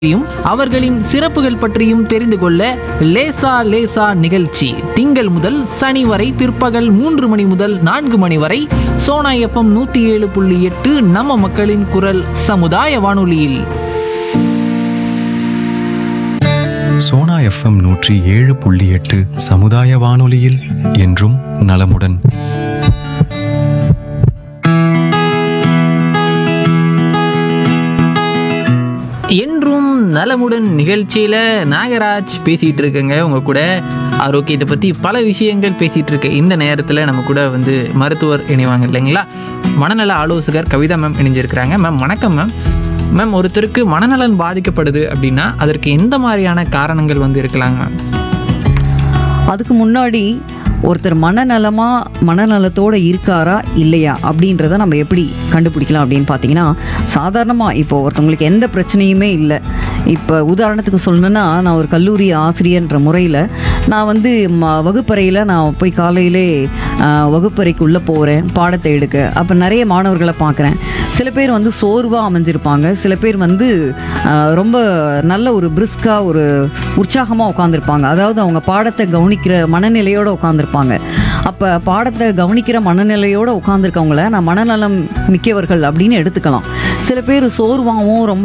பற்றியும் அவர்களின் சிறப்புகள் பற்றியும் தெரிந்து கொள்ள லேசா லேசா நிகழ்ச்சி திங்கள் முதல் சனி வரை பிற்பகல் மூன்று மணி முதல் நான்கு மணி வரை சோனா எஃப்எம் நூத்தி ஏழு புள்ளி எட்டு நம்ம மக்களின் குரல் சமுதாய வானொலியில் சோனா எஃப்எம் நூற்றி ஏழு புள்ளி எட்டு சமுதாய வானொலியில் என்றும் நலமுடன் என்றும் நலமுடன் நிகழ்ச்சியில நாகராஜ் பேசிட்டு இருக்கேங்க உங்க கூட ஆரோக்கியத்தை பத்தி பல விஷயங்கள் பேசிட்டு இருக்க இந்த நேரத்துல நம்ம கூட வந்து மருத்துவர் இணைவாங்க இல்லைங்களா மனநல ஆலோசகர் கவிதா மேம் இணைஞ்சிருக்கிறாங்க மேம் வணக்கம் மேம் மேம் ஒருத்தருக்கு மனநலன் பாதிக்கப்படுது அப்படின்னா அதற்கு எந்த மாதிரியான காரணங்கள் வந்து இருக்கலாங்க மேம் அதுக்கு முன்னாடி ஒருத்தர் மனநலமா மனநலத்தோட இருக்காரா இல்லையா அப்படின்றத நம்ம எப்படி கண்டுபிடிக்கலாம் அப்படின்னு பார்த்தீங்கன்னா சாதாரணமாக இப்போ ஒருத்தவங்களுக்கு எந்த பிரச்சனையுமே இல்லை இப்போ உதாரணத்துக்கு சொல்லணும்னா நான் ஒரு கல்லூரி ஆசிரியர்ன்ற முறையில் நான் வந்து ம வகுப்பறையில் நான் போய் காலையிலே ஆ, வகுப்பறைக்குள்ளே போகிறேன் பாடத்தை எடுக்க அப்போ நிறைய மாணவர்களை பார்க்குறேன் சில பேர் வந்து சோர்வாக அமைஞ்சிருப்பாங்க சில பேர் வந்து ஆ, ரொம்ப நல்ல ஒரு பிரிஸ்காக ஒரு உற்சாகமாக உட்காந்துருப்பாங்க அதாவது அவங்க பாடத்தை கவனிக்கிற மனநிலையோடு உட்காந்துருப்பாங்க அப்போ பாடத்தை கவனிக்கிற மனநிலையோடு உட்காந்துருக்கவங்கள நான் மனநலம் மிக்கவர்கள் அப்படின்னு எடுத்துக்கலாம் சில பேர் சோர்வாகவும் ரொம்ப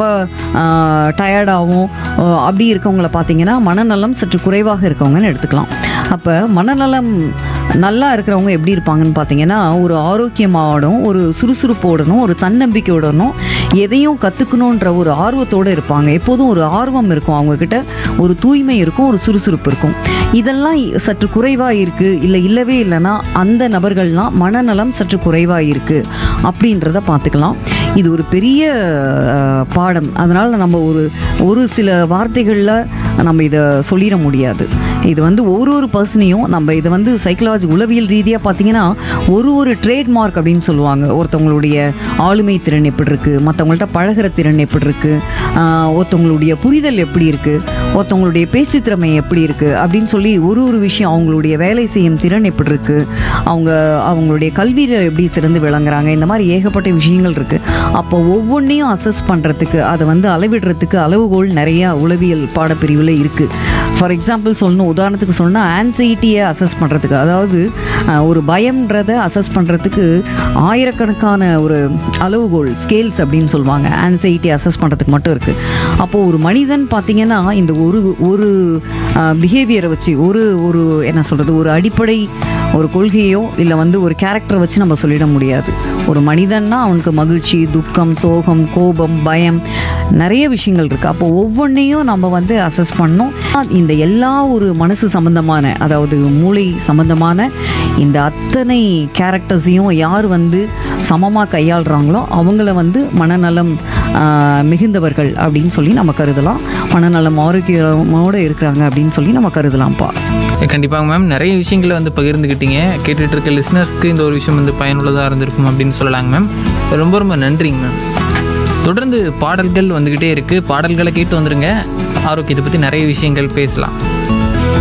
டயர்டாகவும் அப்படி இருக்கவங்கள பார்த்தீங்கன்னா மனநலம் சற்று குறைவாக இருக்கவங்கன்னு எடுத்துக்கலாம் அப்போ மனநலம் நல்லா இருக்கிறவங்க எப்படி இருப்பாங்கன்னு பார்த்தீங்கன்னா ஒரு ஆரோக்கியமாவோடும் ஒரு சுறுசுறுப்போடனும் ஒரு தன்னம்பிக்கையோடனும் எதையும் கற்றுக்கணுன்ற ஒரு ஆர்வத்தோடு இருப்பாங்க எப்போதும் ஒரு ஆர்வம் இருக்கும் அவங்கக்கிட்ட ஒரு தூய்மை இருக்கும் ஒரு சுறுசுறுப்பு இருக்கும் இதெல்லாம் சற்று குறைவாக இருக்குது இல்லை இல்லவே இல்லைன்னா அந்த நபர்கள்லாம் மனநலம் சற்று குறைவாக இருக்குது அப்படின்றத பார்த்துக்கலாம் இது ஒரு பெரிய அஹ், பாடம் அதனால் நம்ம ஒரு ஒரு சில வார்த்தைகளில் நம்ம இதை சொல்லிட முடியாது இது வந்து ஒரு ஒரு பர்சனையும் நம்ம இதை வந்து சைக்கலாஜி உளவியல் ரீதியாக பார்த்தீங்கன்னா ஒரு ஒரு ட்ரேட்மார்க் அப்படின்னு சொல்லுவாங்க ஒருத்தவங்களுடைய ஆளுமை திறன் எப்படி இருக்குது மற்றவங்கள்ட்ட பழகுற திறன் எப்படி இருக்குது ஆஹ், ஒருத்தவங்களுடைய புரிதல் எப்படி இருக்குது ஒருத்தவங்களுடைய பேச்சு திறமை எப்படி இருக்குது அப்படின்னு சொல்லி ஒரு ஒரு விஷயம் அவங்களுடைய வேலை செய்யும் திறன் எப்படி இருக்குது அவங்க அவங்களுடைய கல்வியில் எப்படி சிறந்து விளங்குறாங்க இந்த மாதிரி ஏகப்பட்ட விஷயங்கள் இருக்குது அப்போ ஒவ்வொன்றையும் அசஸ் பண்ணுறதுக்கு அதை வந்து அளவிடுறதுக்கு அளவுகோல் நிறையா உளவியல் பாடப்பிரிவில் இருக்குது ஃபார் எக்ஸாம்பிள் சொல்லணும் உதாரணத்துக்கு சொல்லணும்னா ஆன்சைட்டியை அசஸ் பண்ணுறதுக்கு அதாவது அஹ், ஒரு பயம்ன்றதை அசஸ் பண்ணுறதுக்கு ஆயிரக்கணக்கான ஒரு அளவுகோல் ஸ்கேல்ஸ் அப்படின்னு சொல்லுவாங்க ஆன்சைட்டி அசஸ் பண்ணுறதுக்கு மட்டும் இருக்குது அப்போது ஒரு மனிதன் பார்த்தீங்கன்னா இந்த ஒரு ஒரு பிஹேவியரை வச்சு ஒரு ஒரு என்ன சொல்கிறது ஒரு அடிப்படை ஒரு கொள்கையோ இல்லை வந்து ஒரு கேரக்டரை வச்சு நம்ம சொல்லிட முடியாது ஒரு மனிதன்னா அவனுக்கு மகிழ்ச்சி துக்கம் சோகம் கோபம் பயம் நிறைய விஷயங்கள் இருக்குது அப்போ ஒவ்வொன்றையும் நம்ம வந்து அசஸ் பண்ணோம் இந்த எல்லா ஒரு மனசு சம்பந்தமான அதாவது மூளை சம்பந்தமான இந்த அத்தனை கேரக்டர்ஸையும் யார் வந்து சமமாக கையாளுறாங்களோ அவங்கள வந்து மனநலம் ஆஹ், மிகுந்தவர்கள் அப்படின்னு சொல்லி நம்ம கருதலாம் மனநலம் ஆரோக்கியமோடு இருக்கிறாங்க அப்படின்னு சொல்லி நம்ம கருதலாம்ப்பா கண்டிப்பாக மேம் நிறைய விஷயங்களை வந்து பகிர்ந்துக்கிட்டீங்க கேட்டுட்டு இருக்க லிஸ்னர்ஸ்க்கு இந்த ஒரு விஷயம் வந்து பயனுள்ளதாக இருந்திருக்கும் அப்படின்னு சொல்லலாங்க மேம் ரொம்ப ரொம்ப நன்றிங்க மேம் தொடர்ந்து பாடல்கள் வந்துக்கிட்டே இருக்குது பாடல்களை கேட்டு வந்துருங்க ஆரோக்கியத்தை பற்றி நிறைய விஷயங்கள் பேசலாம்